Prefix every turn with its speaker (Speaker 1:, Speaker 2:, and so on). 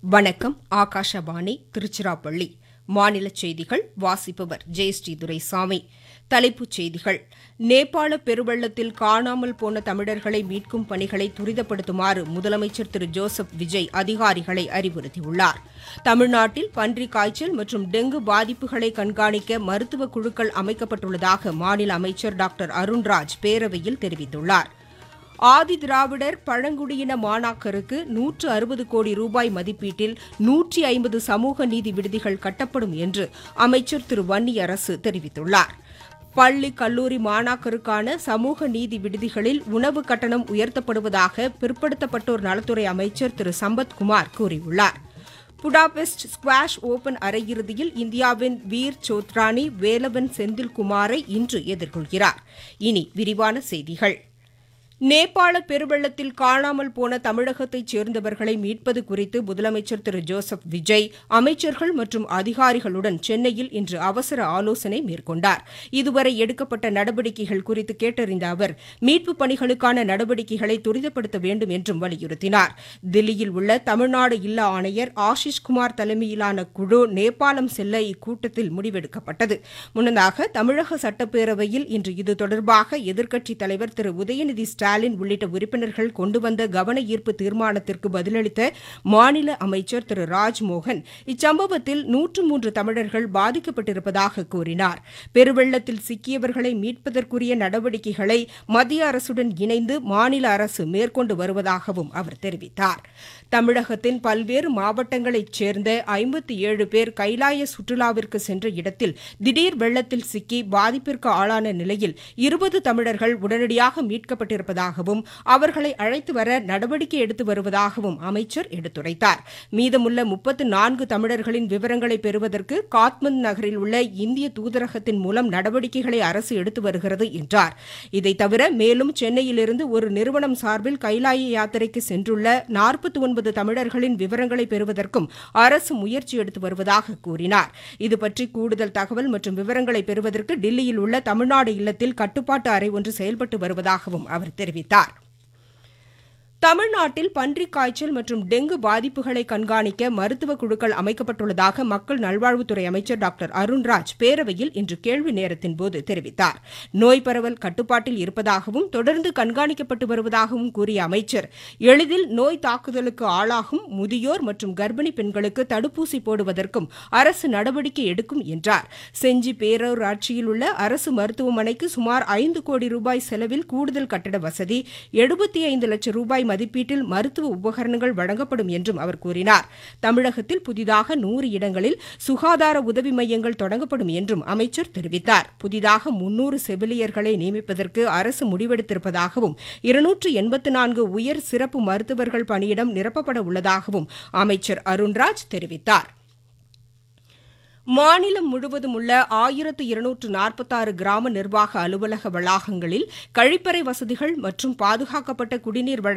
Speaker 1: வணக்கம் ஆகாஷவாணி திருச்சிராப்பள்ளி மாநில செய்திகள் வாசிப்பவர் ஜெயஸ்ரீ துரைசாமி தலைப்புச் செய்திகள் நேபாள பெருவெள்ளத்தில் காணாமல் போன தமிழர்களை மீட்கும் பணிகளை துரிதப்படுத்துமாறு முதலமைச்சர் திரு ஜோசப் விஜய் அதிகாரிகளை அறிவுறுத்தியுள்ளார் தமிழ்நாட்டில் பன்றிக் காய்ச்சல் மற்றும் டெங்கு பாதிப்புகளை கண்காணிக்க மருத்துவ குழுக்கள் அமைக்கப்பட்டுள்ளதாக மாநில அமைச்சர் டாக்டர் அருண்ராஜ் பேரவையில் தெரிவித்துள்ளாா் ஆதி திராவிடர் பழங்குடியின மாணாக்கருக்கு நூற்று அறுபது கோடி ரூபாய் மதிப்பீட்டில் நூற்றி ஐம்பது சமூக நீதி விடுதிகள் கட்டப்படும் என்று அமைச்சர் திரு வன்னியரசு தெரிவித்துள்ளார் பள்ளி கல்லூரி மாணாக்கருக்கான சமூக நீதி விடுதிகளில் உணவு கட்டணம் உயர்த்தப்படுவதாக பிற்படுத்தப்பட்டோர் நலத்துறை அமைச்சர் திரு சம்பத்குமார் கூறியுள்ளார் புடாபெஸ்ட் ஸ்குவாஷ் ஓபன் அரையிறுதியில் இந்தியாவின் வீர் சோத்ரானி வேலவன் செந்தில்குமாரை இன்று எதிர்கொள்கிறார் இனி விரிவான செய்திகள் நேபாள பெருவெள்ளத்தில் காணாமல் போன தமிழகத்தைச் சேர்ந்தவர்களை மீட்பது குறித்து முதலமைச்சர் திரு ஜோசப் விஜய் அமைச்சர்கள் மற்றும் அதிகாரிகளுடன் சென்னையில் இன்று அவசர ஆலோசனை மேற்கொண்டார் இதுவரை எடுக்கப்பட்ட நடவடிக்கைகள் குறித்து கேட்டறிந்த அவர் மீட்புப் பணிகளுக்கான நடவடிக்கைகளை துரிதப்படுத்த வேண்டும் என்றும் வலியுறுத்தினார் தில்லியில் உள்ள தமிழ்நாடு இல்ல ஆணையர் ஆஷிஷ் குமார் தலைமையிலான குழு நேபாளம் செல்ல இக்கூட்டத்தில் முடிவெடுக்கப்பட்டது முன்னதாக தமிழக சட்டப்பேரவையில் இன்று இது தொடர்பாக எதிர்க்கட்சித் தலைவர் திரு உதயநிதி ஸ்டாலின் உள்ளிட்ட உறுப்பினர்கள் கொண்டு வந்த கவன ஈர்ப்பு தீர்மானத்திற்கு பதிலளித்த மாநில அமைச்சர் திரு ராஜ்மோகன் இச்சம்பவத்தில் நூற்று மூன்று தமிழர்கள் பாதிக்கப்பட்டிருப்பதாக கூறினார் பெருவெள்ளத்தில் சிக்கியவர்களை மீட்பதற்குரிய நடவடிக்கைகளை மத்திய அரசுடன் இணைந்து மாநில அரசு மேற்கொண்டு வருவதாகவும் அவர் தெரிவித்தார் தமிழகத்தின் பல்வேறு மாவட்டங்களைச் சேர்ந்த ஐம்பத்தி ஏழு பேர் கைலாய சுற்றுலாவிற்கு சென்ற இடத்தில் திடீர் வெள்ளத்தில் சிக்கி பாதிப்பிற்கு ஆளான நிலையில் இருபது தமிழர்கள் உடனடியாக மீட்கப்பட்டிருப்பதாகவும் அவர்களை அழைத்து வர நடவடிக்கை எடுத்து வருவதாகவும் அமைச்சர் எடுத்துரைத்தார் மீதமுள்ள முப்பத்து நான்கு தமிழர்களின் விவரங்களை பெறுவதற்கு காத்மண்ட் நகரில் உள்ள இந்திய தூதரகத்தின் மூலம் நடவடிக்கைகளை அரசு எடுத்து வருகிறது என்றார் இதைத் தவிர மேலும் சென்னையிலிருந்து ஒரு நிறுவனம் சார்பில் கைலாய யாத்திரைக்கு சென்றுள்ள நாற்பத்தி ஒன்பது தமிழர்களின் விவரங்களை பெறுவதற்கும் அரசு முயற்சி எடுத்து வருவதாக கூறினார் இதுபற்றி கூடுதல் தகவல் மற்றும் விவரங்களை பெறுவதற்கு டில்லியில் உள்ள தமிழ்நாடு இல்லத்தில் கட்டுப்பாட்டு அறை ஒன்று செயல்பட்டு வருவதாகவும் அவர் தெரிவித்தார் தமிழ்நாட்டில் பன்றிக் காய்ச்சல் மற்றும் டெங்கு பாதிப்புகளை கண்காணிக்க மருத்துவ குழுக்கள் அமைக்கப்பட்டுள்ளதாக மக்கள் நல்வாழ்வுத்துறை அமைச்சர் டாக்டர் அருண்ராஜ் பேரவையில் இன்று கேள்வி நேரத்தின் போது தெரிவித்தார் நோய் பரவல் கட்டுப்பாட்டில் இருப்பதாகவும் தொடர்ந்து கண்காணிக்கப்பட்டு வருவதாகவும் கூறிய அமைச்சர் எளிதில் நோய் தாக்குதலுக்கு ஆளாகும் முதியோர் மற்றும் கர்ப்பிணி பெண்களுக்கு தடுப்பூசி போடுவதற்கும் அரசு நடவடிக்கை எடுக்கும் என்றார் செஞ்சி பேரூராட்சியில் உள்ள அரசு மருத்துவமனைக்கு சுமார் ஐந்து கோடி ரூபாய் செலவில் கூடுதல் கட்டட வசதி எழுபத்தி ஐந்து லட்சம் ரூபாய் மதிப்பீட்டில் மருத்துவ உபகரணங்கள் வழங்கப்படும் என்றும் அவர் கூறினார் தமிழகத்தில் புதிதாக நூறு இடங்களில் சுகாதார உதவி மையங்கள் தொடங்கப்படும் என்றும் அமைச்சர் தெரிவித்தார் புதிதாக முன்னூறு செவிலியர்களை நியமிப்பதற்கு அரசு முடிவெடுத்திருப்பதாகவும் இருநூற்று எண்பத்து நான்கு உயர் சிறப்பு மருத்துவர்கள் பணியிடம் நிரப்பப்பட உள்ளதாகவும் அமைச்சர் அருண்ராஜ் தெரிவித்தார் மாநிலம் முழுவதும் உள்ள ஆயிரத்து இருநூற்று நாற்பத்தாறு கிராம நிர்வாக அலுவலக வளாகங்களில் கழிப்பறை வசதிகள் மற்றும் பாதுகாக்கப்பட்ட குடிநீர்